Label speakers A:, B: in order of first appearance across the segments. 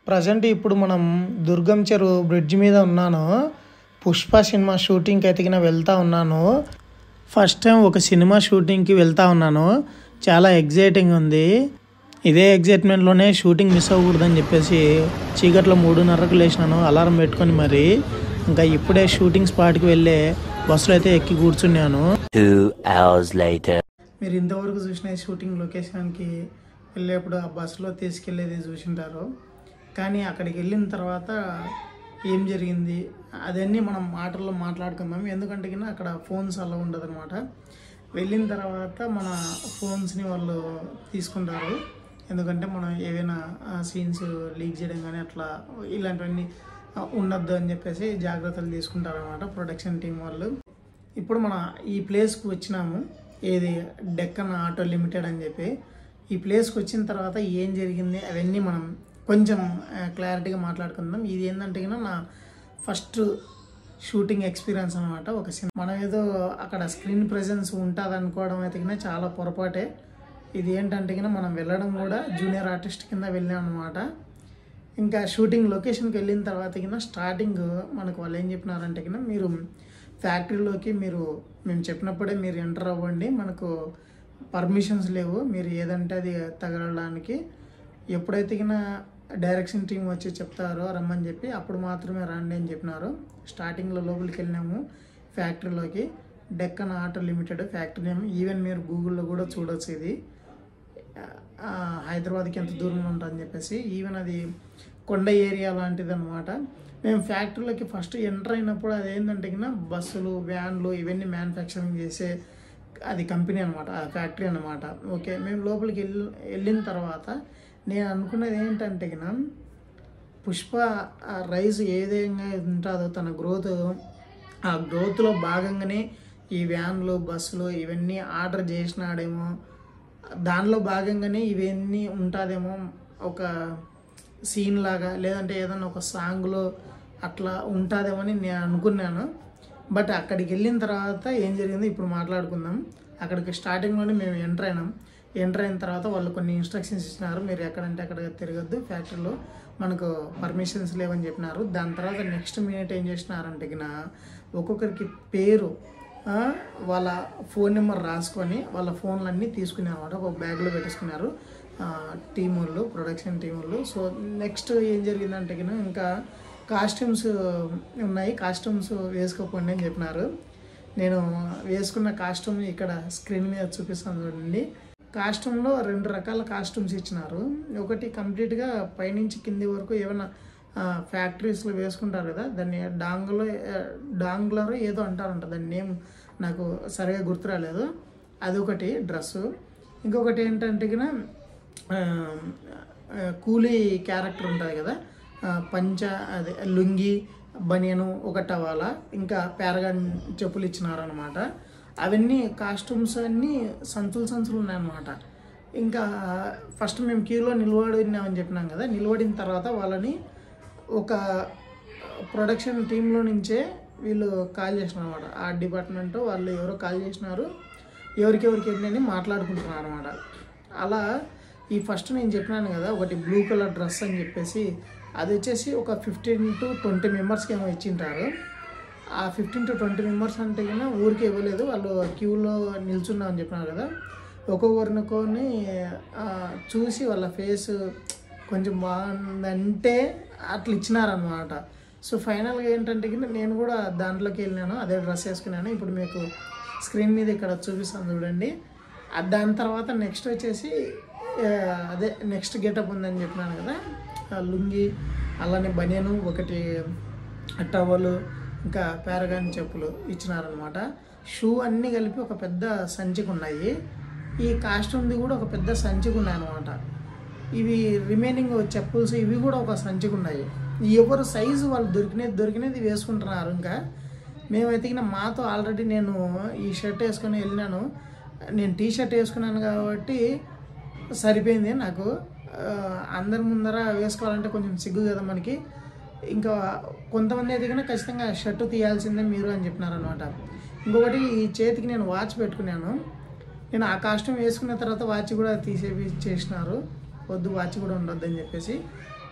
A: Present ఇప్పుడు మనం దుర్గం చెరువు బ్రిడ్జ్ మీద ఉన్నాను పుష్ప సినిమా షూటింగ్కి ఎతికిన వెళ్తా ఉన్నాను ఫస్ట్ టైం ఒక సినిమా షూటింగ్కి వెళ్తా ఉన్నాను చాలా ఎగ్జైటింగ్ ఉంది ఇదే ఎగ్జైట్మెంట్లోనే షూటింగ్ మిస్ అవ్వకూడదని చెప్పేసి చీకట్లో మూడున్నరకు లేచినాను అలారం పెట్టుకొని మరి ఇంకా ఇప్పుడే షూటింగ్ స్పాట్కి వెళ్ళే బస్సులో అయితే ఎక్కి కూర్చున్నాను
B: Two hours later.
A: మీరు ఇంతవరకు చూసిన ఈ షూటింగ్ లొకేషన్కి వెళ్ళేప్పుడు ఆ బస్సులో తీసుకెళ్ళేది చూసింటారు కానీ అక్కడికి వెళ్ళిన తర్వాత ఏం జరిగింది అదన్నీ మనం మాటల్లో మాట్లాడుకుందాం ఎందుకంటే కింద అక్కడ ఫోన్స్ అలా ఉండదు అనమాట వెళ్ళిన తర్వాత మన ఫోన్స్ని వాళ్ళు తీసుకుంటారు ఎందుకంటే మనం ఏవైనా సీన్స్ లీక్ చేయడం కానీ అట్లా ఇలాంటివన్నీ ఆ, ఉండొద్దు అని చెప్పేసి జాగ్రత్తలు తీసుకుంటారు అనమాట ప్రొడక్షన్ టీం వాళ్ళు ఇప్పుడు మన ఈ ప్లేస్కి వచ్చినాము ఏది డెక్కన్ ఆటో లిమిటెడ్ అని చెప్పి ఈ ప్లేస్కి వచ్చిన తర్వాత ఏం జరిగింది అవన్నీ మనం కొంచెం క్లారిటీగా మాట్లాడుకుందాం ఇది ఏంటంటే గిన నా ఫస్ట్ షూటింగ్ ఎక్స్పీరియన్స్ అనమాట ఒక సినిమా మనం ఏదో అక్కడ స్క్రీన్ ప్రెజెన్స్ ఉంటుంది అనుకోవడం అయితే గిన చాలా పొరపాటే ఇది ఏంటంటే గిన మనం వెళ్ళడం కూడా జూనియర్ ఆర్టిస్ట్ కింద వెళ్ళాం అనమాట ఇంకా షూటింగ్ లొకేషన్కి వెళ్ళిన తర్వాత కింద స్టార్టింగ్ మనకు వాళ్ళు ఏం చెప్పినారంటే కింద మీరు ఫ్యాక్టరీలోకి మీరు మేము చెప్పినప్పుడే మీరు ఎంటర్ అవ్వండి మనకు పర్మిషన్స్ లేవు మీరు ఏదంటే అది తగలడానికి ఎప్పుడైతే కింద డైరెక్షన్ టీం వచ్చి చెప్తారో రమ్మని చెప్పి అప్పుడు మాత్రమే రండి అని చెప్పినారు స్టార్టింగ్లో లోపలికి వెళ్ళినాము ఫ్యాక్టరీలోకి Deccan auto limited factory name even మీరు గూగుల్లో కూడా చూడొచ్చు ఇది ఆ, హైదరాబాద్కి ఎంత దూరంలో ఉంటుందని చెప్పేసి ఈవెన్ అది కొండ ఏరియా లాంటిది అనమాట మేము ఫ్యాక్టరీలోకి ఫస్ట్ ఎంటర్ అయినప్పుడు అది ఏంటంటే కింద బస్సులు వ్యాన్లు ఇవన్నీ మ్యానుఫ్యాక్చరింగ్ చేసే అది కంపెనీ అనమాట ఆ ఫ్యాక్టరీ అనమాట ఓకే మేము లోపలికి వెళ్ళి వెళ్ళిన తర్వాత నేను అనుకున్నది ఏంటంటే కింద పుష్ప ఆ రైజ్ ఏ విధంగా ఉంటుందో తన గ్రోత్ ఆ గ్రోత్లో భాగంగానే ఈ వ్యాన్లు బస్సులు ఇవన్నీ ఆర్డర్ చేసినాడేమో దానిలో భాగంగానే ఇవన్నీ ఉంటుందేమో ఒక సీన్ లాగా లేదంటే ఏదైనా ఒక సాంగ్లో అట్లా ఉంటుందేమో అని నేను అనుకున్నాను బట్ అక్కడికి వెళ్ళిన తర్వాత ఏం జరిగిందో ఇప్పుడు మాట్లాడుకుందాం అక్కడికి స్టార్టింగ్లోనే మేము ఎంటర్ అయినాం ఎంటర్ అయిన తర్వాత వాళ్ళు కొన్ని ఇన్స్ట్రక్షన్స్ ఇచ్చినారు మీరు ఎక్కడంటే అక్కడ తిరగద్దు ఫ్యాక్టరీలో మనకు పర్మిషన్స్ లేవని చెప్పినారు దాని తర్వాత నెక్స్ట్ మినిట్ ఏం చేసినారంటే గిన ఒక్కొక్కరికి పేరు ఆ, వాళ్ళ ఫోన్ నెంబర్ రాసుకొని వాళ్ళ ఫోన్లన్నీ తీసుకున్నారు అనమాట ఒక బ్యాగ్లో పెట్టేసుకున్నారు టీం వాళ్ళు ప్రొడక్షన్ టీం వాళ్ళు సో నెక్స్ట్ ఏం జరిగిందంటే గిన ఇంకా కాస్ట్యూమ్స్ ఉన్నాయి కాస్ట్యూమ్స్ వేసుకోకండి అని చెప్పినారు నేను వేసుకున్న కాస్ట్యూమ్ ఇక్కడ స్క్రీన్ మీద చూపిస్తాను చూడండి కాస్ట్యూమ్లో రెండు రకాల కాస్ట్యూమ్స్ ఇచ్చినారు ఒకటి కంప్లీట్గా పైనుంచి కింది వరకు ఏమైనా ఫ్యాక్టరీస్లో వేసుకుంటారు కదా దాన్ని డాంగ్లో డాంగ్లర్ ఏదో అంటారంట దాని నేమ్ నాకు సరిగా గుర్తు రాలేదు అదొకటి డ్రెస్సు ఇంకొకటి ఏంటంటే గిన ఆ, ఆ, కూలీ క్యారెక్టర్ ఉంటుంది కదా ఆ, పంచ అదే లుంగి బనియను ఒక టవాలా ఇంకా పారగాన్ చెప్పులు ఇచ్చినారనమాట అవన్నీ కాస్ట్యూమ్స్ అన్నీ సంచులు సంచులు ఉన్నాయన్నమాట ఇంకా ఫస్ట్ మేము క్యూలో నిలబడినామని చెప్పినాం కదా నిలబడిన తర్వాత వాళ్ళని ఒక ప్రొడక్షన్ టీంలో నుంచే వీళ్ళు కాల్ చేసినారు అనమాట ఆ డిపార్ట్మెంట్ వాళ్ళు ఎవరో కాల్ చేసినారు ఎవరికెవరికి ఏంటని మాట్లాడుకుంటున్నారు అనమాట అలా ఈ ఫస్ట్ నేను చెప్పినాను కదా ఒకటి బ్లూ కలర్ డ్రెస్ అని చెప్పేసి అది వచ్చేసి ఒక ఫిఫ్టీన్ టు ట్వంటీ మెంబర్స్కి ఏమో ఇచ్చింటారు ఆ ఫిఫ్టీన్ టు ట్వంటీ మెంబర్స్ అంటే కన్నా ఊరికి ఇవ్వలేదు వాళ్ళు క్యూలో నిల్చున్నామని చెప్పినారు కదా ఒక్కొక్కరినొకరిని ఆ, చూసి వాళ్ళ ఫేస్ కొంచెం బాగుందంటే అట్లా ఇచ్చినారనమాట సో ఫైనల్గా ఏంటంటే కింద నేను కూడా దాంట్లోకి వెళ్ళినాను అదే డ్రెస్ వేసుకున్నాను ఇప్పుడు మీకు స్క్రీన్ మీద ఇక్కడ చూపిస్తాను చూడండి ఆ దాని తర్వాత నెక్స్ట్ వచ్చేసి ఆ, అదే నెక్స్ట్ గెటప్ ఉందని చెప్పినాను కదా ఆ లుంగి అలానే బనియను ఒకటి టవలు ఇంకా పారగాన్ చెప్పులు ఇచ్చినారనమాట షూ అన్నీ కలిపి ఒక పెద్ద సంచికి ఉన్నాయి ఈ కాస్ట్యూమ్ది కూడా ఒక పెద్ద సంచికి ఉన్నాయి అనమాట ఇవి రిమైనింగ్ చెప్పుల్స్ ఇవి కూడా ఒక సంచికి ఉన్నాయి ఎవరు సైజు వాళ్ళు దొరికినది దొరికినది వేసుకుంటున్నారు ఇంకా మేమైతే ఇక మాతో ఆల్రెడీ నేను ఈ షర్ట్ వేసుకొని వెళ్ళినాను నేను టీ షర్ట్ వేసుకున్నాను కాబట్టి సరిపోయింది నాకు ఆ, అందరి ముందర వేసుకోవాలంటే కొంచెం సిగ్గు కదా మనకి ఇంకా కొంతమంది అయితే కనుక ఖచ్చితంగా షర్టు తీయాల్సిందే మీరు అని చెప్పినారు అనమాట ఇంకొకటి ఈ చేతికి నేను వాచ్ పెట్టుకున్నాను నేను ఆ కాస్ట్యూమ్ వేసుకున్న తర్వాత వాచ్ కూడా తీసేవి చేసినారు వద్దు వాచ్ కూడా ఉండొద్దు అని చెప్పేసి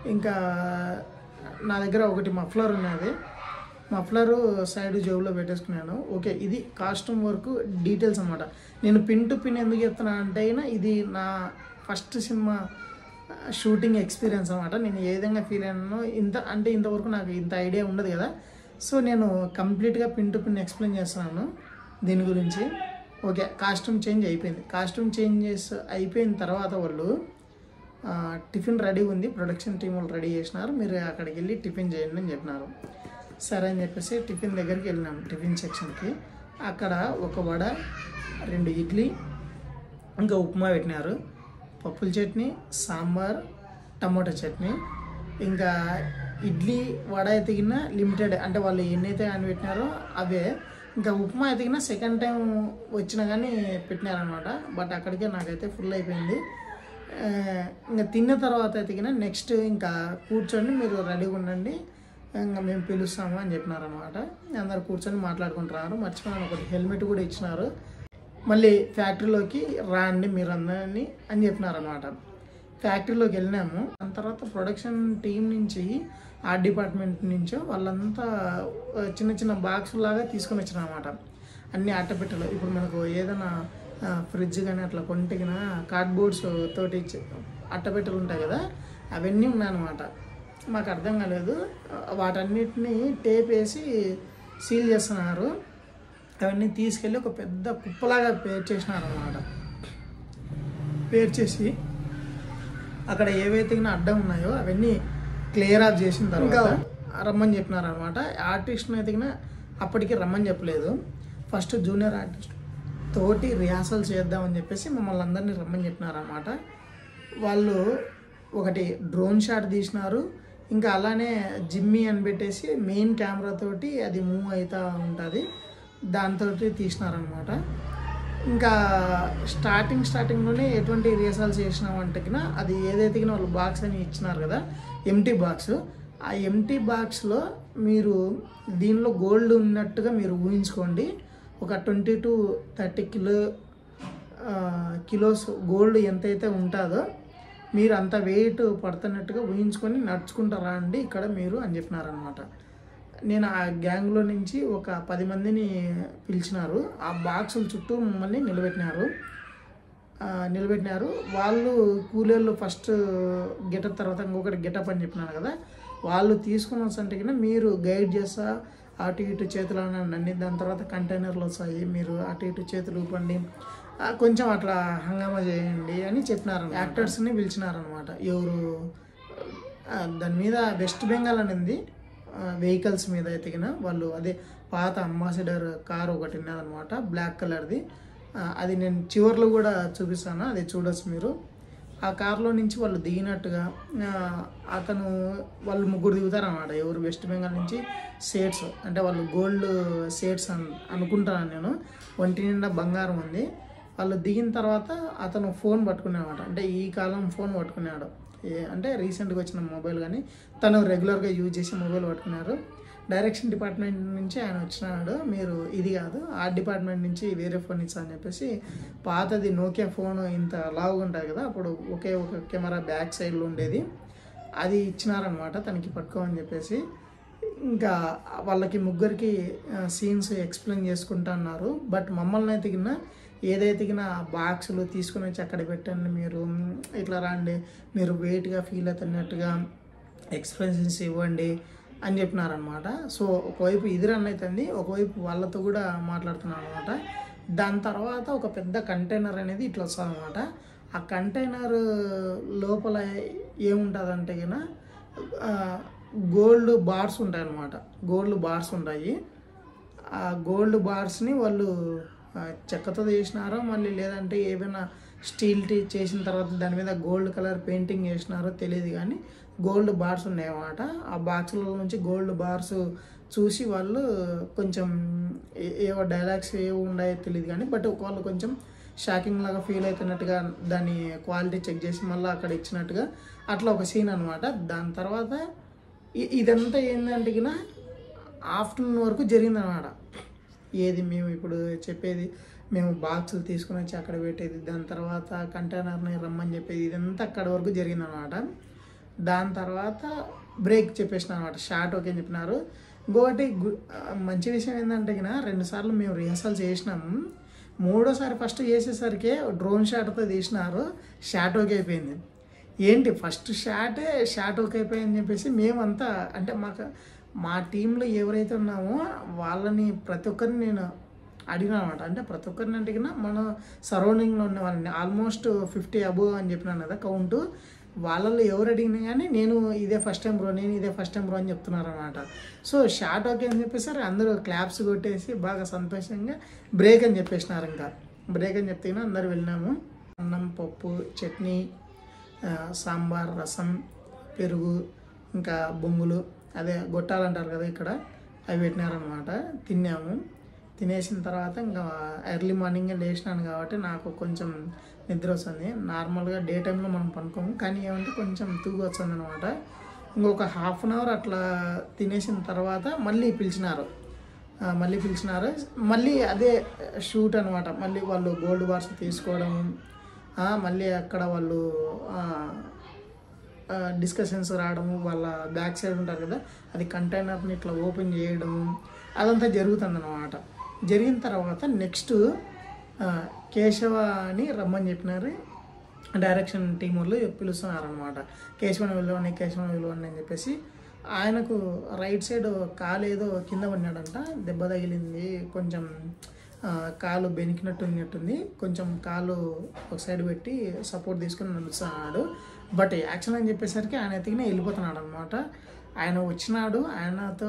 A: ఇంకా నా దగ్గర ఒకటి మఫ్లర్ ఉన్నది మఫ్లరు సైడ్ జేబులో పెట్టేసుకున్నాను ఓకే ఇది కాస్ట్యూమ్ వర్క్ డీటెయిల్స్ అనమాట నేను పిన్ టు పిన్ ఎందుకు చెప్తున్నా అంటే అయినా ఇది నా ఫస్ట్ సినిమా షూటింగ్ ఎక్స్పీరియన్స్ అనమాట నేను ఏ విధంగా ఫీల్ అయినానో ఇంత అంటే ఇంతవరకు నాకు ఇంత ఐడియా ఉండదు కదా సో నేను కంప్లీట్గా పిన్ టు పిన్ ఎక్స్ప్లెయిన్ చేస్తున్నాను దీని గురించి ఓకే కాస్ట్యూమ్ చేంజ్ అయిపోయింది కాస్ట్యూమ్ చేంజెస్ అయిపోయిన తర్వాత వాళ్ళు ఆ, టిఫిన్ రెడీ ఉంది ప్రొడక్షన్ టీం వాళ్ళు రెడీ చేసినారు మీరు అక్కడికి వెళ్ళి టిఫిన్ చేయండి అని చెప్పినారు సరే అని చెప్పేసి టిఫిన్ దగ్గరికి వెళ్ళినాం టిఫిన్ సెక్షన్కి అక్కడ ఒక వడ రెండు ఇడ్లీ ఇంకా ఉప్మా పెట్టినారు పప్పుల చట్నీ సాంబార్ టమాటో చట్నీ ఇంకా ఇడ్లీ వడ ఎతికిన లిమిటెడ్ అంటే వాళ్ళు ఎన్నైతే అని పెట్టినారో అవే ఇంకా ఉప్మా ఎతికిన సెకండ్ టైం వచ్చినా కానీ పెట్టినారనమాట బట్ అక్కడికే నాకైతే ఫుల్ అయిపోయింది ఆ, ఇంకా తిన్న తర్వాత ఎతికిన నెక్స్ట్ ఇంకా కూర్చొని మీరు రెడీగా ఉండండి ఇంకా మేము పిలుస్తాము అని చెప్పినారనమాట అందరు కూర్చొని మాట్లాడుకుంటున్నారు మర్చిపోయినాను ఒకటి హెల్మెట్ కూడా ఇచ్చినారు మళ్ళీ ఫ్యాక్టరీలోకి రాండి మీరు అందరినీ అని చెప్పినారనమాట ఫ్యాక్టరీలోకి వెళ్ళినాము దాని తర్వాత ప్రొడక్షన్ టీం నుంచి ఆర్ట్ డిపార్ట్మెంట్ నుంచో వాళ్ళంతా ఆ, చిన్న చిన్న బాక్స్ లాగా తీసుకొని వచ్చినారు అనమాట అన్ని అట్టపెట్టెలు ఇప్పుడు మనకు ఏదైనా ఫ్రిడ్జ్ కానీ అట్లా కొంటికిన కార్డ్బోర్డ్స్ తోటి చ- అట్టపెట్టెలు ఉంటాయి కదా అవన్నీ ఉన్నాయన్నమాట మాకు అర్థం కాలేదు ఆ, వాటన్నిటిని టేప్ వేసి సీల్ చేస్తున్నారు అవన్నీ తీసుకెళ్ళి ఒక పెద్ద కుప్పలాగా పేర్ చేసినారు అనమాట పేర్ చేసి అక్కడ ఏవైతే గిన అడ్డం ఉన్నాయో అవన్నీ క్లియర్ ఆఫ్ చేసిన తర్వాత రమ్మని చెప్పినారు అనమాట ఆర్టిస్ట్ని అయితే గిన అప్పటికి రమ్మని చెప్పలేదు ఫస్ట్ జూనియర్ ఆర్టిస్ట్ తోటి రిహార్సల్ చేద్దామని చెప్పేసి మమ్మల్ని అందరినీ రమ్మని చెప్పినారు అనమాట వాళ్ళు ఒకటి డ్రోన్ షాట్ తీసినారు ఇంకా అలానే జిమ్మి అని పెట్టేసి మెయిన్ కెమెరా తోటి అది మూవ్ అవుతూ ఉంటుంది దాంతో తీసినారనమాట ఇంకా స్టార్టింగ్ స్టార్టింగ్లోనే ఎటువంటి రిహర్సల్స్ చేసినామంటే కినా అది ఏదైతే కినా వాళ్ళు బాక్స్ అని ఇచ్చినారు కదా ఎంటీ బాక్స్ ఆ ఎంటీ బాక్స్లో మీరు దీనిలో గోల్డ్ ఉన్నట్టుగా మీరు ఊహించుకోండి ఒక ట్వంటీ టు థర్టీ కిలో ఆ, కిలోస్ గోల్డ్ ఎంతైతే ఉంటుందో మీరు అంత వెయిట్ పడుతున్నట్టుగా ఊహించుకొని నడుచుకుంటూ రండి ఇక్కడ మీరు అని చెప్పినారనమాట నేను ఆ గ్యాంగ్లో నుంచి ఒక పది మందిని పిలిచినారు ఆ బాక్సుల చుట్టూ మమ్మల్ని నిలబెట్టినారు ఆ, నిలబెట్టినారు వాళ్ళు కూలీళ్ళు ఫస్ట్ గెటప్ తర్వాత ఇంకొకటి గెటప్ అని చెప్పినాను కదా వాళ్ళు తీసుకున్న సంటికిన మీరు గైడ్ చేస్తా అటు ఇటు చేతులు అనండి దాని తర్వాత కంటైనర్లు వస్తాయి మీరు అటు ఇటు చేతులు ఊపండి ఆ, కొంచెం అట్లా హంగామా చేయండి అని చెప్పినారు యాక్టర్స్ని పిలిచినారనమాట ఎవరు ఆ, దాని మీద వెస్ట్ బెంగాల్ అని ఉంది వెహికల్స్ మీద ఎతికిన వాళ్ళు అదే పాత అంబాసిడర్ కార్ ఒకటి ఉన్నదనమాట బ్లాక్ కలర్ది ఆ, అది నేను చివర్లో కూడా చూపిస్తాను అది చూడొచ్చు మీరు ఆ కార్లో నుంచి వాళ్ళు దిగినట్టుగా ఆ, అతను వాళ్ళు ముగ్గురు దిగుతారు అన్నమాట ఎవరు వెస్ట్ బెంగాల్ నుంచి సేట్స్ అంటే వాళ్ళు గోల్డ్ సేట్స్ అన్ అనుకుంటాను నేను ఒంటి నిండా బంగారం ఉంది వాళ్ళు దిగిన తర్వాత అతను ఫోన్ పట్టుకునేవాట అంటే ఈ కాలం ఫోన్ పట్టుకున్నాడు ఏ- అంటే రీసెంట్గా వచ్చిన మొబైల్ కానీ తను రెగ్యులర్గా యూజ్ చేసే మొబైల్ పట్టుకున్నారు డైరెక్షన్ డిపార్ట్మెంట్ నుంచి ఆయన వచ్చినాడు మీరు ఇది కాదు ఆ డిపార్ట్మెంట్ నుంచి వేరే ఫోన్ ఇచ్చా అని చెప్పేసి పాతది నోకియా ఫోన్ ఇంత లావుగా ఉంటుంది కదా అప్పుడు ఒకే ఒక కెమెరా బ్యాక్ సైడ్లో ఉండేది అది ఇచ్చినారనమాట తనకి పట్టుకోమని చెప్పేసి ఇంకా వాళ్ళకి ముగ్గురికి సీన్స్ ఎక్స్ప్లెయిన్ చేసుకుంటా అన్నారు బట్ మమ్మల్ని అయితే గిన్న ఏదైతే గిన బాక్సులు తీసుకొని వచ్చి అక్కడ పెట్టండి మీరు మ్, ఇట్లా రండి మీరు వెయిట్గా ఫీల్ అవుతున్నట్టుగా ఎక్స్ప్రెషన్స్ ఇవ్వండి అని చెప్పినారనమాట సో ఒకవైపు ఇది రన్ అవుతుంది ఒకవైపు వాళ్ళతో కూడా మాట్లాడుతున్నాను అనమాట దాని తర్వాత ఒక పెద్ద కంటైనర్ అనేది ఇట్లా వస్తుంది అనమాట ఆ కంటైనర్ లోపల ఏముంటుందంటే గిన గోల్డ్ బార్స్ ఉంటాయి అన్నమాట గోల్డ్ బార్స్ ఉంటాయి ఆ గోల్డ్ బార్స్ని వాళ్ళు ఆ, చెక్కతో చేసినారో మళ్ళీ లేదంటే ఏమైనా స్టీల్ టీ చేసిన తర్వాత దాని మీద గోల్డ్ కలర్ పెయింటింగ్ చేసినారో తెలియదు కానీ గోల్డ్ బార్స్ ఉన్నాయన్నమాట ఆ బాక్స్ల నుంచి గోల్డ్ బార్స్ చూసి వాళ్ళు కొంచెం ఏ- ఏవో డైలాగ్స్ ఏవో ఉన్నాయో తెలియదు కానీ బట్ వాళ్ళు కొంచెం షాకింగ్ లాగా ఫీల్ అవుతున్నట్టుగా దాని క్వాలిటీ చెక్ చేసి మళ్ళీ అక్కడ ఇచ్చినట్టుగా అట్లా ఒక సీన్ అనమాట దాని తర్వాత ఇ- ఇదంతా ఏంటంటే గిన ఆఫ్టర్నూన్ వరకు జరిగిందనమాట ఏది మేము ఇప్పుడు చెప్పేది మేము బాక్సులు తీసుకుని వచ్చి అక్కడ పెట్టేది దాని తర్వాత కంటైనర్ని రమ్మని చెప్పేది ఇదంతా అక్కడ వరకు జరిగిందనమాట దాని తర్వాత బ్రేక్ చెప్పేసిన అనమాట షార్ట్ ఓకే అని చెప్పినారు ఇంకొకటి గు- ఆ, మంచి విషయం ఏంటంటే గిన రెండు సార్లు మేము రిహర్సల్ చేసినాము మూడోసారి ఫస్ట్ చేసేసరికి డ్రోన్ షాట్తో తీసినారు షాట్ ఓకే అయిపోయింది ఏంటి ఫస్ట్ షాటే షాట్ ఓకే అయిపోయిందని చెప్పేసి మేమంతా అంటే మాకు మా టీంలో ఎవరైతే ఉన్నామో వాళ్ళని ప్రతి ఒక్కరిని నేను అడిగిన అనమాట అంటే ప్రతి ఒక్కరిని అడిగినా మన సరౌండింగ్లో ఉన్న వాళ్ళని ఆల్మోస్ట్ ఫిఫ్టీ అబోవ్ అని చెప్పినాను కదా కౌంట్ వాళ్ళల్లో ఎవరు అడిగినా కానీ నేను ఇదే ఫస్ట్ టైం బ్రో నేను ఇదే ఫస్ట్ టైం బ్రో అని చెప్తున్నారు అనమాట సో షార్ట్ ఓకే అని చెప్పేసరి అందరూ క్లాప్స్ కొట్టేసి బాగా సంతోషంగా బ్రేక్ అని చెప్పేసినారు ఇంకా బ్రేక్ అని చెప్తే అందరు వెళ్ళినాము అన్నం పప్పు చట్నీ ఆ, సాంబార్ రసం పెరుగు ఇంకా బొంగులు అదే గొట్టాలు అంటారు కదా ఇక్కడ అవి పెట్టినారనమాట తిన్నాము తినేసిన తర్వాత ఇంకా ఎర్లీ మార్నింగ్ లేచినాను కాబట్టి నాకు కొంచెం నిద్ర వస్తుంది నార్మల్గా డే టైంలో మనం పనుకోము కానీ ఏమంటే కొంచెం తూగు వస్తుంది అనమాట ఇంకొక హాఫ్ అన్ అవర్ అట్లా తినేసిన తర్వాత మళ్ళీ పిలిచినారు ఆ, మళ్ళీ పిలిచినారు మళ్ళీ అదే షూట్ అనమాట మళ్ళీ వాళ్ళు గోల్డ్ బార్స్ తీసుకోవడం ఆ, మళ్ళీ అక్కడ వాళ్ళు డిస్కషన్స్ రావడము వాళ్ళ బ్యాక్ సైడ్ ఉంటారు కదా అది కంటైనర్ని ఇట్లా ఓపెన్ చేయడం అదంతా జరుగుతుంది అనమాట జరిగిన తర్వాత నెక్స్ట్ కేశవ అని రమ్మని చెప్పినారు డైరెక్షన్ టీం వాళ్ళు పిలుస్తున్నారు అనమాట కేశవని విలువని కేశవని విలువని అని చెప్పేసి ఆయనకు రైట్ సైడ్ కాలు ఏదో కింద పడినాడంట దెబ్బ తగిలింది కొంచెం ఆ, కాలు బెనికినట్టు ఉన్నట్టుంది కొంచెం కాలు ఒక సైడ్ పెట్టి సపోర్ట్ తీసుకుని నడుస్తున్నాడు బట్ యాక్షన్ అని చెప్పేసరికి ఆయన ఎతికినే వెళ్ళిపోతున్నాడు అనమాట ఆయన వచ్చినాడు ఆయనతో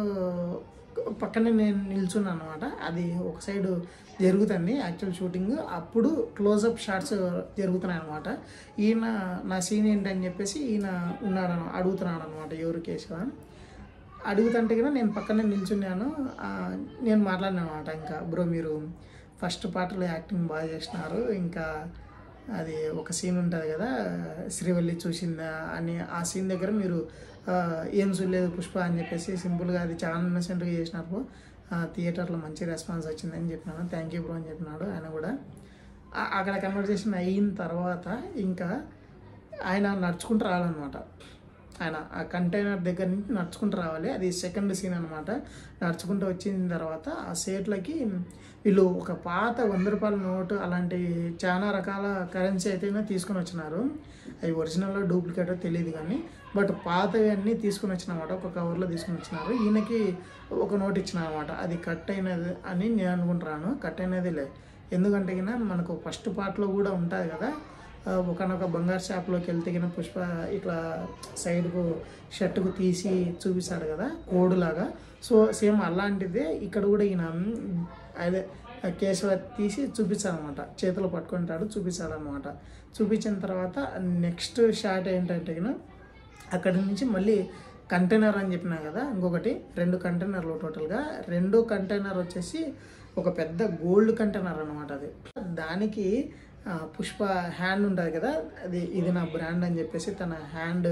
A: పక్కనే నేను నిల్చున్నాను అనమాట అది ఒక సైడ్ జరుగుతుంది యాక్చువల్ షూటింగ్ అప్పుడు క్లోజప్ షాట్స్ జరుగుతున్నాయి అనమాట ఈయన నా సీన్ ఏంటని చెప్పేసి ఈయన ఉన్నాడు అడుగుతున్నాడు అనమాట ఎవరు కేశవ అడుగుతుంటే కదా నేను పక్కనే నిల్చున్నాను ఆ, నేను మాట్లాడినా అనమాట ఇంకా బ్రో మీరు ఫస్ట్ పార్ట్లో యాక్టింగ్ బాగా చేసినారు ఇంకా అది ఒక సీన్ ఉంటుంది కదా శ్రీవల్లి చూసిందా అని ఆ సీన్ దగ్గర మీరు ఆ, ఏం చూడలేదు పుష్ప అని చెప్పేసి సింపుల్గా అది చాలా ఇన్నసెంట్గా చేసినారు ఆ, థియేటర్లో మంచి రెస్పాన్స్ వచ్చిందని చెప్పినాను థ్యాంక్ యూ బ్రో అని చెప్పినాడు ఆయన కూడా ఆ- అక్కడ కన్వర్జేషన్ అయిన తర్వాత ఇంకా ఆయన నడుచుకుంటూ రావాలన్నమాట ఆయన ఆ కంటైనర్ దగ్గర నుంచి నడుచుకుంటూ రావాలి అది సెకండ్ సీన్ అనమాట నడుచుకుంటూ వచ్చిన తర్వాత ఆ సేట్లకి వీళ్ళు ఒక పాత వంద రూపాయల నోటు అలాంటి చాలా రకాల కరెన్సీ అయితే తీసుకొని వచ్చినారు అవి ఒరిజినల్ డూప్లికేట్ తెలియదు కానీ బట్ పాతవి అన్నీ తీసుకుని వచ్చినమాట ఒక కవర్లో తీసుకుని వచ్చినారు ఈయనకి ఒక నోట్ ఇచ్చినారు అనమాట అది కట్ అయినది అని నేను అనుకుంటున్నాను కట్ అయినది లే ఎందుకంటే గిన మనకు ఫస్ట్ పార్ట్లో కూడా ఉంటుంది కదా ఆ, ఒకనొక బంగారు షాప్లోకి వెళ్తే గిన పుష్ప ఇట్లా సైడ్కు షర్టుకు తీసి చూపిస్తాడు కదా కోడ్ లాగా సో సేమ్ అలాంటిదే ఇక్కడ కూడా ఈయన మ్, అదే ఆ కేశవ తీసి చూపించాడు అనమాట చేతిలో పట్టుకుంటాడు చూపించాడు అనమాట చూపించిన తర్వాత నెక్స్ట్ షాట్ ఏంటంటే గిన అక్కడి నుంచి మళ్ళీ కంటైనర్ అని చెప్పినా కదా ఇంకొకటి రెండు కంటైనర్లు టోటల్గా రెండు కంటైనర్ వచ్చేసి ఒక పెద్ద గోల్డ్ కంటైనర్ అనమాట అది దానికి ఆ, పుష్ప హ్యాండ్ ఉంటుంది కదా అది ఇది నా బ్రాండ్ అని చెప్పేసి తన హ్యాండ్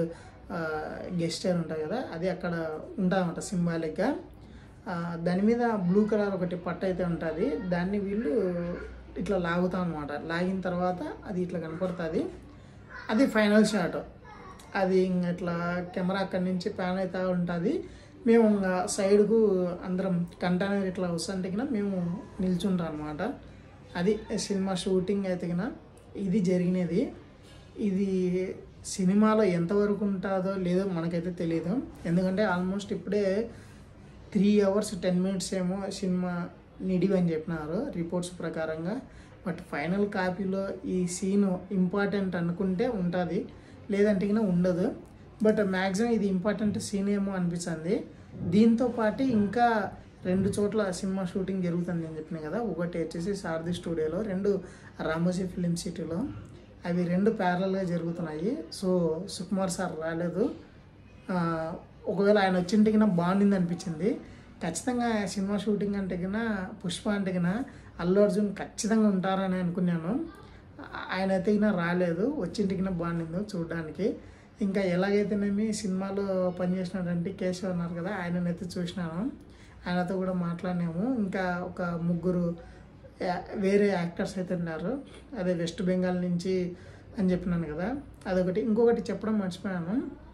A: గెస్టర్ ఉంటుంది కదా అది అక్కడ ఉంటుంది అనమాట సింబాలిక్గా ఆ, దాని మీద బ్లూ కలర్ ఒకటి పట్టు అయితే ఉంటుంది దాన్ని వీళ్ళు ఇట్లా లాగుతాం అనమాట లాగిన తర్వాత అది ఇట్లా కనపడుతుంది అది ఫైనల్ షాట్ అది ఇంక ఇట్లా కెమెరా అక్కడి నుంచి ప్యాన్ అవుతూ ఉంటుంది మేము ఇంకా సైడ్కు అందరం కంటైనర్ ఇట్లా వస్తుంటే గిన మేము నిల్చుంటాం అనమాట అది సినిమా షూటింగ్ అయితే గిన ఇది జరిగినది ఇది సినిమాలో ఎంతవరకు ఉంటుందో లేదో మనకైతే తెలియదు ఎందుకంటే ఆల్మోస్ట్ ఇప్పుడే త్రీ అవర్స్ టెన్ మినిట్స్ ఏమో సినిమా నిడివి అని చెప్పినారు రిపోర్ట్స్ ప్రకారంగా బట్ ఫైనల్ కాపీలో ఈ సీన్ ఇంపార్టెంట్ అనుకుంటే ఉంటుంది లేదంటే కింద ఉండదు బట్ మ్యాక్సిమం ఇది ఇంపార్టెంట్ సీన్ ఏమో అనిపిస్తుంది దీంతో పాటు ఇంకా రెండు చోట్ల సినిమా షూటింగ్ జరుగుతుంది అని చెప్పిన కదా ఒకటి వచ్చేసి సారథి స్టూడియోలో రెండు రామోజీ ఫిలిం సిటీలో అవి రెండు ప్యారల్గా జరుగుతున్నాయి సో సుకుమార్ సార్ రాలేదు ఆ, ఒకవేళ ఆయన వచ్చింటే కింద బాగుండింది అనిపించింది ఖచ్చితంగా సినిమా షూటింగ్ అంటే కింద పుష్ప అంటే కింద అల్లు అర్జున్ ఖచ్చితంగా ఉంటారని అనుకున్నాను ఆ- ఆయన అయితే కింద రాలేదు వచ్చింటి కింద బాగుండింది చూడడానికి ఇంకా ఎలాగైతేనేమి సినిమాలో పనిచేసినాడంటే కేశవ్ అన్నారు కదా ఆయననైతే చూసినాను ఆయనతో కూడా మాట్లాడినాము ఇంకా ఒక ముగ్గురు యా- వేరే యాక్టర్స్ అయితే ఉన్నారు అదే వెస్ట్ బెంగాల్ నుంచి అని చెప్పినాను కదా అదొకటి ఇంకొకటి చెప్పడం మర్చిపోయాను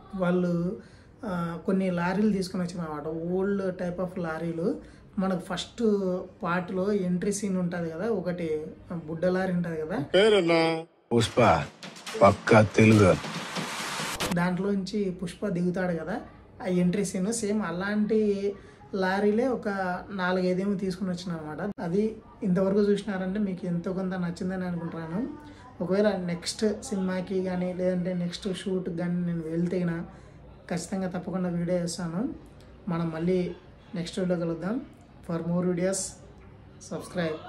A: వాళ్ళు ఆ, కొన్ని లారీలు తీసుకొని వచ్చారన్నమాట ఓల్డ్ టైప్ ఆఫ్ లారీలు మనకు ఫస్ట్ పార్ట్లో ఎంట్రీ సీన్ ఉంటుంది కదా ఒకటి బుడ్డ లారీ ఉంటుంది కదా
C: పేరున్నా పుష్ప పక్క తెలుగు
A: దాంట్లోంచి పుష్ప దిగుతాడు కదా ఆ ఎంట్రీ సీన్ సేమ్ అలాంటి లారీలే ఒక నాలుగైదేమో తీసుకుని వచ్చిన అనమాట అది ఇంతవరకు చూసినారంటే మీకు ఎంతో కొంత నచ్చిందని అనుకుంటున్నాను ఒకవేళ నెక్స్ట్ సినిమాకి కానీ లేదంటే నెక్స్ట్ షూట్కి కానీ నేను వెళ్తేనా ఖచ్చితంగా తప్పకుండా వీడియో చేస్తాను మనం మళ్ళీ నెక్స్ట్ వీడియో కలుద్దాం ఫర్ మోర్ వీడియోస్ సబ్స్క్రైబ్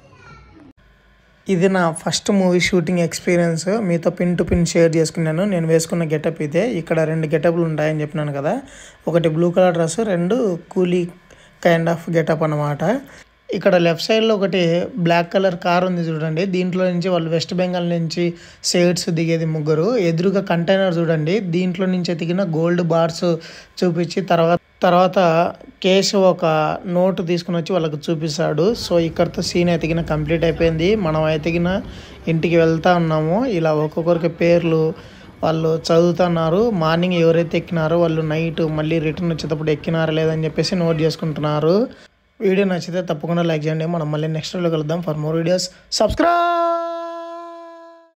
A: ఇది నా ఫస్ట్ మూవీ షూటింగ్ ఎక్స్పీరియన్స్ మీతో పిన్ టు పిన్ షేర్ చేసుకున్నాను నేను వేసుకున్న గెటప్ ఇదే ఇక్కడ రెండు గెటప్లు ఉంటాయని చెప్పినాను కదా ఒకటి బ్లూ కలర్ డ్రెస్ రెండు కూలీ కైండ్ ఆఫ్ గెటప్ అన్నమాట ఇక్కడ లెఫ్ట్ సైడ్లో ఒకటి బ్లాక్ కలర్ కార్ ఉంది చూడండి దీంట్లో నుంచి వాళ్ళు వెస్ట్ బెంగాల్ నుంచి షేడ్స్ దిగేది ముగ్గురు ఎదురుగా కంటైనర్ చూడండి దీంట్లో నుంచి ఎతికిన గోల్డ్ బార్స్ చూపించి తర్వాత తర్వాత కేశ్ ఒక నోటు తీసుకుని వచ్చి వాళ్ళకి చూపిస్తాడు సో ఇక్కడతో సీన్ ఎతికిన కంప్లీట్ అయిపోయింది మనం ఎతికిన ఇంటికి వెళ్తా ఉన్నాము ఇలా ఒక్కొక్కరికి పేర్లు వాళ్ళు చదువుతున్నారు మార్నింగ్ ఎవరైతే ఎక్కినారో వాళ్ళు నైట్ మళ్ళీ రిటర్న్ వచ్చేటప్పుడు ఎక్కినారా లేదని చెప్పేసి నోట్ చేసుకుంటున్నారు వీడియో నచ్చితే తప్పకుండా లైక్ చేయండి మనం మళ్ళీ నెక్స్ట్ వీడియో కలుద్దాం ఫర్ మోర్ వీడియోస్ సబ్స్క్రైబ్